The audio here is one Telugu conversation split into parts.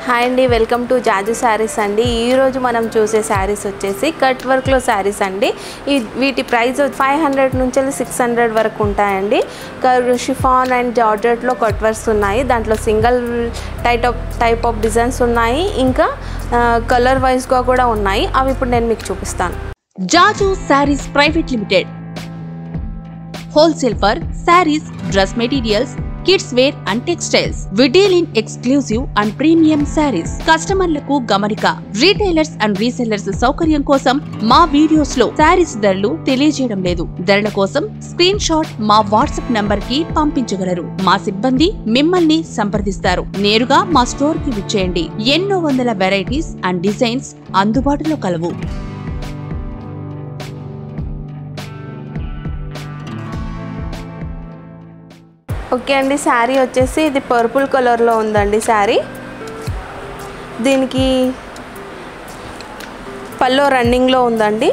హాయ్ అండి వెల్కమ్ టు జాజు శారీస్ అండి ఈరోజు మనం చూసే శారీస్ వచ్చేసి కట్ వర్క్లో శారీస్ అండి ఈ వీటి ప్రైస్ ఫైవ్ హండ్రెడ్ నుంచి సిక్స్ హండ్రెడ్ వరకు ఉంటాయండి షిఫాన్ అండ్ జార్జెట్లో కట్ వర్క్స్ ఉన్నాయి దాంట్లో single type of type of designs ఉన్నాయి ఇంకా కలర్ వైజ్గా కూడా ఉన్నాయి అవి ఇప్పుడు నేను మీకు చూపిస్తాను Jaju sarees private limited wholesale for sarees dress materials kids wear and textiles we deal in exclusive and premium sarees కస్టమర్లకు గమనిక రీటైలర్స్ అండ్ రీసెల్లర్స్ సౌకర్యం కోసం మా వీడియోస్ లో శారీస్ ధరలు తెలియజేయడం లేదు ధరల కోసం స్క్రీన్ షాట్ మా వాట్సాప్ నంబర్ కి పంపించగలరు మా సిబ్బంది మిమ్మల్ని సంప్రదిస్తారు నేరుగా మా స్టోర్ కి విచ్చేయండి ఎన్నో వందల వెరైటీస్ అండ్ డిజైన్స్ అందుబాటులో కలవు ఓకే అండి శారీ వచ్చేసి ఇది పర్పుల్ కలర్లో ఉందండి శారీ దీనికి పల్లో రన్నింగ్లో ఉందండి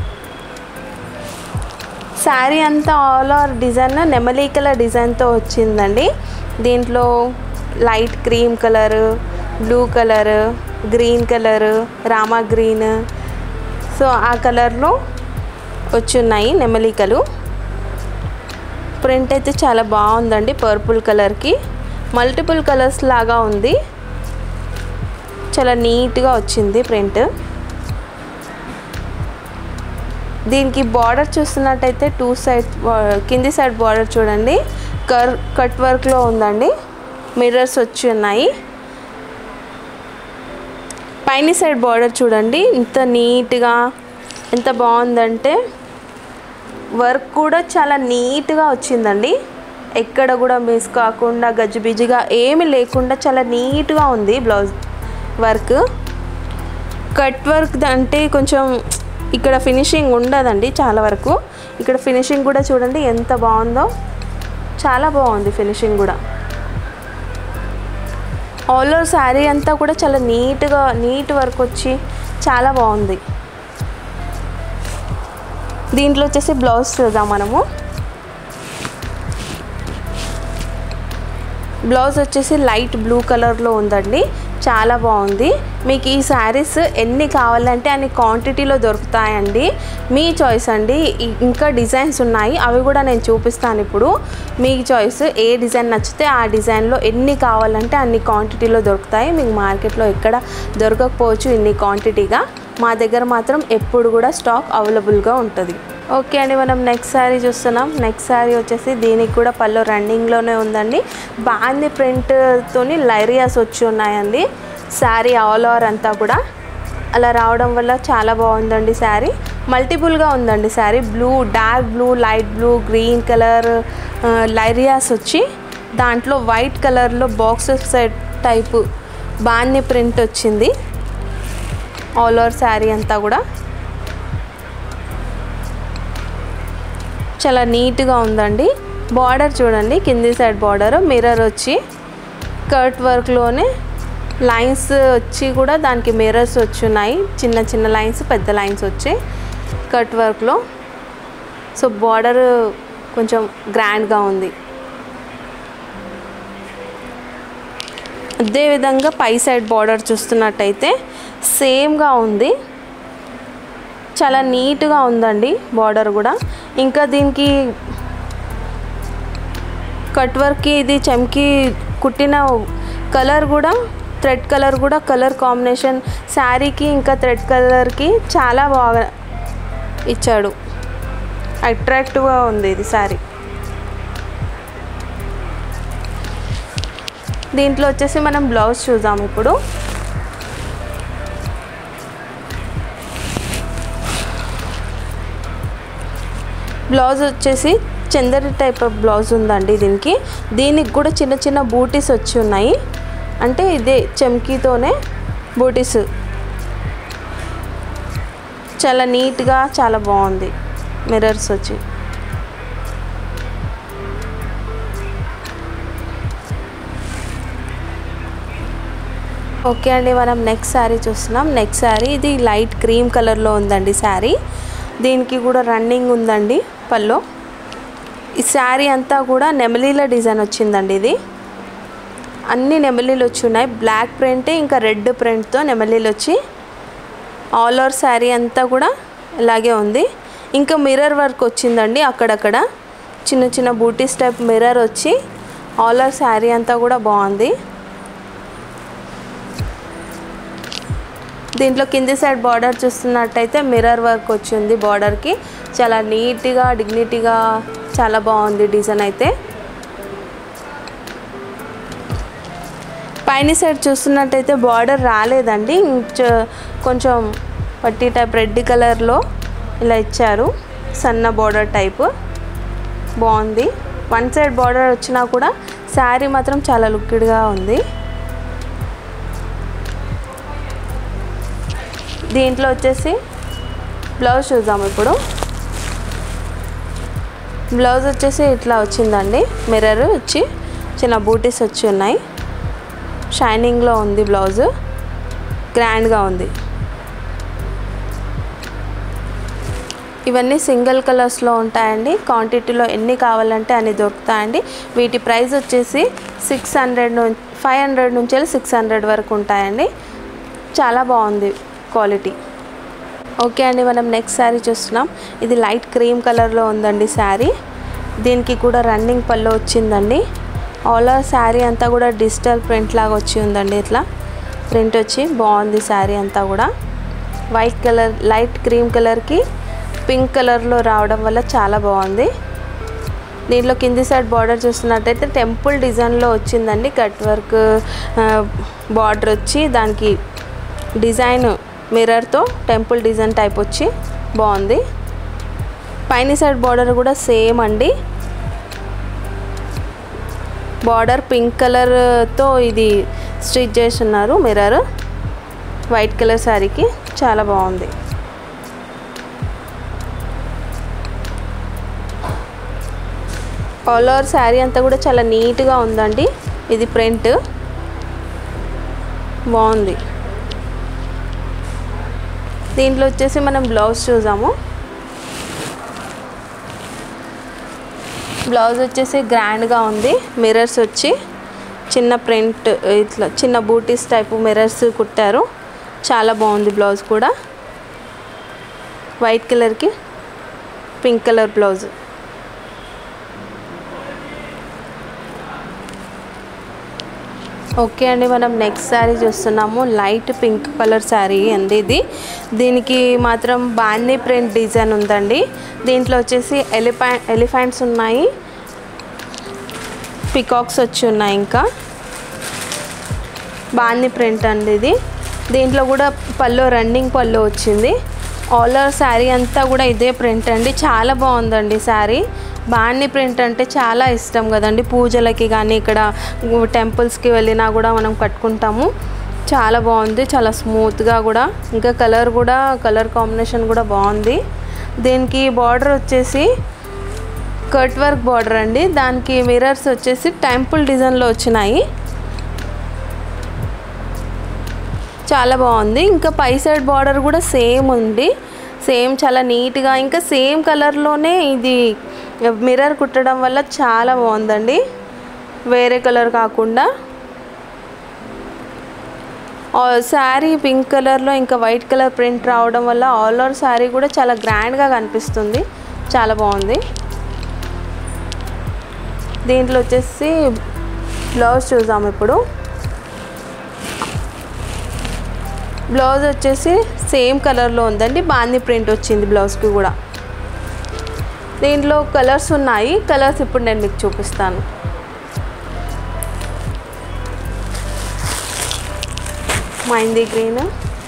శారీ అంతా ఆల్ ఓవర్ డిజైన్ నెమలి కలర్ డిజైన్తో వచ్చిందండి దీంట్లో light cream colour blue colour green colour Rama green so ఆ కలర్లో వచ్చున్నాయి నెమలికలు ప్రింట్ అయితే చాలా బాగుందండి పర్పుల్ కలర్కి మల్టిపుల్ కలర్స్ లాగా ఉంది చాలా నీట్గా వచ్చింది ప్రింట్ దీనికి బార్డర్ చూస్తున్నట్టయితే టూ సైడ్ కింది సైడ్ బార్డర్ చూడండి కర్ కట్ వర్క్లో ఉందండి మిర్రర్స్ వచ్చి ఉన్నాయి పైన సైడ్ బార్డర్ చూడండి ఇంత నీట్గా ఎంత బాగుందంటే వర్క్ కూడా చాలా నీట్గా వచ్చిందండి ఎక్కడ కూడా మిస్ కాకుండా గజిబిజిగా ఏమి లేకుండా చాలా నీట్గా ఉంది బ్లౌజ్ వర్క్ కట్ వర్క్ అంటే కొంచెం ఇక్కడ ఫినిషింగ్ ఉండదండి చాలా వరకు ఇక్కడ ఫినిషింగ్ కూడా చూడండి ఎంత బాగుందో చాలా బాగుంది ఫినిషింగ్ కూడా ఆల్ ఓవర్ శారీ అంతా కూడా చాలా నీట్గా నీట్ వర్క్ వచ్చి చాలా బాగుంది దీంట్లో వచ్చేసి బ్లౌజ్ చూద్దాం మనము బ్లౌజ్ వచ్చేసి లైట్ బ్లూ కలర్లో ఉందండి చాలా బాగుంది మీకు ఈ శారీస్ ఎన్ని కావాలంటే అన్ని క్వాంటిటీలో దొరుకుతాయండి మీ చాయిస్ అండి ఇ- ఇంకా డిజైన్స్ ఉన్నాయి అవి కూడా నేను చూపిస్తాను ఇప్పుడు మీ చాయిస్ ఏ డిజైన్ నచ్చితే ఆ డిజైన్లో ఎన్ని కావాలంటే అన్ని క్వాంటిటీలో దొరుకుతాయి మీకు మార్కెట్లో ఎక్కడ దొరకకపోవచ్చు ఇన్ని క్వాంటిటీగా మా దగ్గర మాత్రం ఎప్పుడు కూడా స్టాక్ అవైలబుల్గా ఉంటుంది ఓకే అండి మనం నెక్స్ట్ శారీ చూస్తున్నాం నెక్స్ట్ శారీ వచ్చేసి దీనికి కూడా పళ్ళు రన్నింగ్లోనే ఉందండి బాగుంది ప్రింట్తోని లైరియాస్ వచ్చి ఉన్నాయండి శారీ ఆల్ ఓవర్ అంతా కూడా అలా రావడం వల్ల చాలా బాగుందండి శారీ మల్టిపుల్గా ఉందండి sari blue dark blue light blue green colour లైరియాస్ వచ్చి దాంట్లో వైట్ కలర్లో బాక్సెస్ సెట్ టైపు బాగుంది ప్రింట్ వచ్చింది ఆల్ ఓవర్ శారీ అంతా కూడా చాలా నీట్గా ఉందండి బార్డర్ చూడండి కింది సైడ్ బార్డర్ మిర్రర్ వచ్చి కర్ట్ వర్క్లోనే లైన్స్ వచ్చి కూడా దానికి మిర్రర్స్ వచ్చి ఉన్నాయి చిన్న చిన్న లైన్స్ పెద్ద లైన్స్ వచ్చి కట్ వర్క్లో సో బార్డర్ కొంచెం గ్రాండ్గా ఉంది అదేవిధంగా పై సైడ్ బార్డర్ చూస్తున్నట్టయితే సేమ్గా ఉంది చాలా నీట్గా ఉందండి బార్డర్ కూడా ఇంకా దీనికి కట్ వర్క్కి ఇది చెమ్కి కుట్టిన కలర్ కూడా థ్రెడ్ కలర్ కూడా కలర్ కాంబినేషన్ శారీకి ఇంకా థ్రెడ్ కలర్కి చాలా బాగా ఇచ్చాడు అట్రాక్టివ్గా ఉంది ఇది శారీ దీంట్లో వచ్చేసి మనం బ్లౌజ్ చూద్దాం ఇప్పుడు బ్లౌజ్ వచ్చేసి చందరి టైప్ ఆఫ్ బ్లౌజ్ ఉందండి దీనికి దీనికి కూడా చిన్న చిన్న బూటీస్ వచ్చి ఉన్నాయి అంటే ఇదే చెమ్కీతోనే బూటీస్ చాలా నీట్గా చాలా బాగుంది మిర్రర్స్ వచ్చి ఓకే అండి మనం నెక్స్ట్ శారీ చూస్తున్నాం నెక్స్ట్ శారీ ఇది లైట్ క్రీమ్ కలర్లో ఉందండి శారీ దీనికి కూడా రన్నింగ్ ఉందండి పల్లో ఈ శారీ అంతా కూడా నెమలీల డిజైన్ వచ్చిందండి ఇది అన్ని నెమలీలు వచ్చి ఉన్నాయి బ్లాక్ ప్రింట్ ఇంకా రెడ్ ప్రింట్తో నెమలీలు వచ్చి ఆల్ ఓవర్ శారీ అంతా కూడా ఇలాగే ఉంది ఇంకా మిర్రర్ వర్క్ వచ్చిందండి అక్కడక్కడ చిన్న చిన్న బూటీస్ టైప్ మిర్రర్ వచ్చి ఆల్ ఓవర్ శారీ అంతా కూడా బాగుంది దీంట్లో కింది సైడ్ బార్డర్ చూస్తున్నట్టయితే మిర్రర్ వర్క్ వచ్చింది బార్డర్కి చాలా నీట్గా డిగ్నిటీగా చాలా బాగుంది డిజైన్ అయితే పైన సైడ్ చూస్తున్నట్టయితే బార్డర్ రాలేదండి ఇంచ- కొంచెం పట్టి టైప్ రెడ్ కలర్లో ఇలా ఇచ్చారు సన్న బార్డర్ టైప్ బాగుంది వన్ సైడ్ బార్డర్ వచ్చినా కూడా శారీ మాత్రం చాలా లుక్కిడ్గా ఉంది దీంట్లో వచ్చేసి బ్లౌజ్ చూద్దాం ఇప్పుడు బ్లౌజ్ వచ్చేసి ఇట్లా వచ్చిందండి మిర్రర్ వచ్చి చిన్న బూటీస్ వచ్చి ఉన్నాయి షైనింగ్లో ఉంది బ్లౌజ్ గ్రాండ్గా ఉంది ఇవన్నీ సింగిల్ కలర్స్లో ఉంటాయండి క్వాంటిటీలో ఎన్ని కావాలంటే అన్ని దొరుకుతాయండి వీటి ప్రైస్ వచ్చేసి సిక్స్ హండ్రెడ్ నుంచి ఫైవ్ హండ్రెడ్ నుంచి సిక్స్ హండ్రెడ్ వరకు ఉంటాయండి చాలా బాగుంది క్వాలిటీ ఓకే అండి మనం నెక్స్ట్ శారీ చూస్తున్నాం ఇది లైట్ క్రీమ్ కలర్లో ఉందండి శారీ దీనికి కూడా రన్నింగ్ పళ్ళు వచ్చిందండి ఆల్ ఓవర్ శారీ అంతా కూడా డిజిటల్ ప్రింట్ లాగా వచ్చి ఉందండి ఇట్లా ప్రింట్ వచ్చి బాగుంది శారీ అంతా కూడా వైట్ కలర్ లైట్ క్రీమ్ కలర్కి పింక్ కలర్లో రావడం వల్ల చాలా బాగుంది దీంట్లో కింది సైడ్ బార్డర్ చూస్తున్నట్టయితే టెంపుల్ డిజైన్లో వచ్చిందండి కట్ వర్క్ బార్డర్ వచ్చి దానికి డిజైన్ మిర్రర్తో టెంపుల్ డిజైన్ టైప్ వచ్చి బాగుంది పైన సైడ్ బార్డర్ కూడా సేమ్ అండి బార్డర్ పింక్ కలర్తో ఇది స్టిచ్ చేసి ఉన్నారు మిర్రర్ వైట్ కలర్ శారీకి చాలా బాగుంది ఆల్ ఓవర్ శారీ అంతా కూడా చాలా నీట్గా ఉందండి ఇది ప్రింట్ బాగుంది దీంట్లో వచ్చేసి మనం బ్లౌజ్ చూసాము బ్లౌజ్ వచ్చేసి గ్రాండ్గా ఉంది మిర్రర్స్ వచ్చి చిన్న ప్రింట్ ఇట్లా చిన్న బూటీస్ టైపు మిర్రర్స్ కుట్టారు చాలా బాగుంది బ్లౌజ్ కూడా వైట్ కలర్కి పింక్ కలర్ బ్లౌజ్ ఓకే అండి మనం నెక్స్ట్ శారీ చూస్తున్నాము లైట్ పింక్ కలర్ శారీ అండి ఇది దీనికి మాత్రం బాందీ ప్రింట్ డిజైన్ ఉందండి దీంట్లో వచ్చేసి ఎలిఫా ఎలిఫెంట్స్ ఉన్నాయి పికాక్స్ వచ్చి ఉన్నాయి ఇంకా బాందీ ప్రింట్ అండి ఇది దీంట్లో కూడా పళ్ళు రన్నింగ్ పళ్ళు వచ్చింది ఆల్ ఓవర్ శారీ అంతా కూడా ఇదే ప్రింట్ అండి చాలా బాగుందండి శారీ బాణి ప్రింట్ అంటే చాలా ఇష్టం కదండి పూజలకి కానీ ఇక్కడ టెంపుల్స్కి వెళ్ళినా కూడా మనం కట్టుకుంటాము చాలా బాగుంది చాలా స్మూత్గా కూడా ఇంకా కలర్ కూడా కలర్ కాంబినేషన్ కూడా బాగుంది దీనికి బార్డర్ వచ్చేసి కట్ వర్క్ బార్డర్ అండి దానికి మిరర్స్ వచ్చేసి టెంపుల్ డిజైన్లో వచ్చినాయి చాలా బాగుంది ఇంకా పై సైడ్ బార్డర్ కూడా సేమ్ ఉంది సేమ్ చాలా నీట్గా ఇంకా సేమ్ కలర్లోనే ఇది మిర్రర్ కుట్టడం వల్ల చాలా బాగుందండి వేరే కలర్ కాకుండా శారీ పింక్ కలర్లో ఇంకా వైట్ కలర్ ప్రింట్ రావడం వల్ల ఆల్ ఓవర్ శారీ కూడా చాలా గ్రాండ్గా కనిపిస్తుంది చాలా బాగుంది దీంట్లో వచ్చేసి బ్లౌజ్ చూద్దాం ఇప్పుడు బ్లౌజ్ వచ్చేసి సేమ్ కలర్లో ఉందండి బాందీ ప్రింట్ వచ్చింది బ్లౌజ్కి కూడా దీంట్లో కలర్స్ ఉన్నాయి కలర్స్ ఇప్పుడు నేను మీకు చూపిస్తాను mehndi green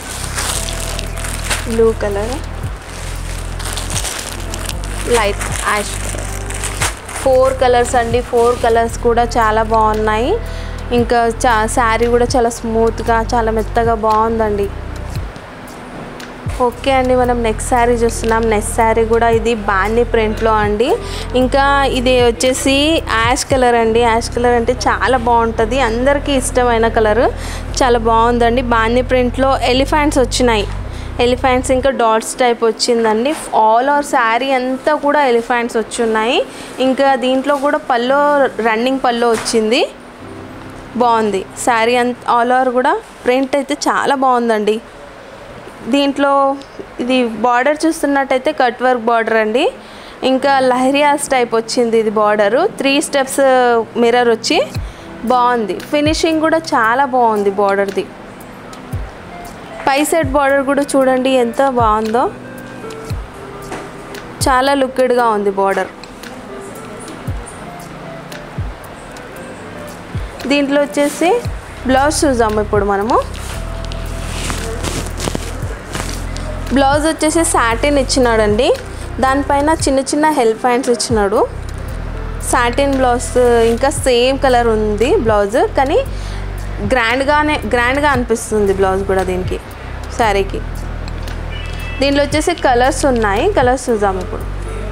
blue colour light ash four colours అండి ఫోర్ కలర్స్ కూడా చాలా బాగున్నాయి ఇంకా చా శారీ కూడా చాలా స్మూత్గా చాలా మెత్తగా బాగుందండి ఓకే అండి మనం నెక్స్ట్ శారీ చూస్తున్నాం నెక్స్ట్ శారీ కూడా ఇది బాండీ ప్రింట్లో అండి ఇంకా ఇది వచ్చేసి యాష్ కలర్ అండి యాష్ కలర్ అంటే చాలా బాగుంటుంది అందరికీ ఇష్టమైన కలర్ చాలా బాగుందండి బాండీ ప్రింట్లో ఎలిఫెంట్స్ వచ్చినాయి ఎలిఫెంట్స్ ఇంకా డాట్స్ టైప్ వచ్చిందండి ఆల్ ఓవర్ శారీ అంతా కూడా ఎలిఫెంట్స్ వచ్చి ఉన్నాయి ఇంకా దీంట్లో కూడా పల్లో రన్నింగ్ పల్లో వచ్చింది బాగుంది శారీ అంత ఆల్ ఓవర్ కూడా ప్రింట్ అయితే చాలా బాగుందండి దీంట్లో ఇది బార్డర్ చూస్తున్నట్టయితే కట్ వర్క్ బార్డర్ అండి ఇంకా లహరియాస్ టైప్ వచ్చింది ఇది బార్డరు త్రీ స్టెప్స్ మిర్రర్ వచ్చి బాగుంది ఫినిషింగ్ కూడా చాలా బాగుంది బార్డర్ది పై సైడ్ బార్డర్ కూడా చూడండి ఎంత బాగుందో చాలా లుక్కిడ్గా ఉంది బార్డర్ దీంట్లో వచ్చేసి బ్లౌజ్ చూద్దాం ఇప్పుడు మనము బ్లౌజ్ వచ్చేసి సాటిన్ ఇచ్చినాడండి దానిపైన చిన్న చిన్న హెల్ప్ హ్యాండ్స్ ఇచ్చినాడు సాటిన్ బ్లౌజ్ ఇంకా సేమ్ కలర్ ఉంది బ్లౌజ్ కానీ గ్రాండ్గానే గ్రాండ్గా అనిపిస్తుంది బ్లౌజ్ కూడా దీనికి శారీకి దీంట్లో వచ్చేసి కలర్స్ ఉన్నాయి కలర్స్ చూద్దాం ఇప్పుడు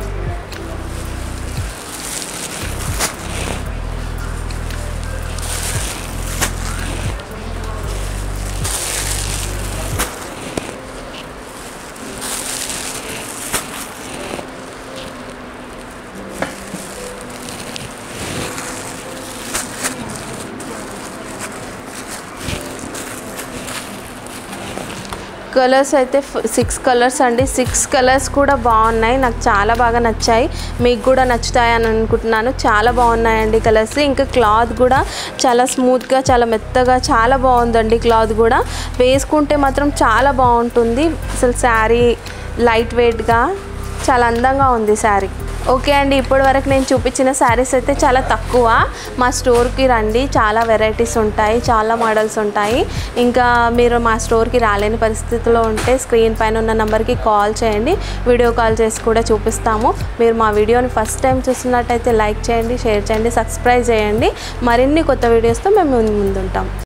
కలర్స్ అయితే సిక్స్ కలర్స్ అండి సిక్స్ కలర్స్ కూడా బాగున్నాయి నాకు చాలా బాగా నచ్చాయి మీకు కూడా నచ్చుతాయి అని అనుకుంటున్నాను చాలా బాగున్నాయండి కలర్స్ ఇంకా క్లాత్ కూడా చాలా స్మూత్గా చాలా మెత్తగా చాలా బాగుందండి క్లాత్ కూడా వేసుకుంటే మాత్రం చాలా బాగుంటుంది అసలు శారీ లైట్ వెయిట్గా చాలా అందంగా ఉంది శారీ ఓకే అండి ఇప్పటి వరకు నేను చూపించిన శారీస్ అయితే చాలా తక్కువ మా స్టోర్కి రండి చాలా వెరైటీస్ ఉంటాయి చాలా మోడల్స్ ఉంటాయి ఇంకా మీరు మా స్టోర్కి రాలేని పరిస్థితిలో ఉంటే స్క్రీన్ పైన ఉన్న నెంబర్కి కాల్ చేయండి వీడియో కాల్ చేసి కూడా చూపిస్తాము మీరు మా వీడియోని ఫస్ట్ టైం చూస్తున్నట్టయితే లైక్ చేయండి షేర్ చేయండి సబ్స్క్రైబ్ చేయండి మరిన్ని కొత్త వీడియోస్తో మేము ముందు ఉంటాం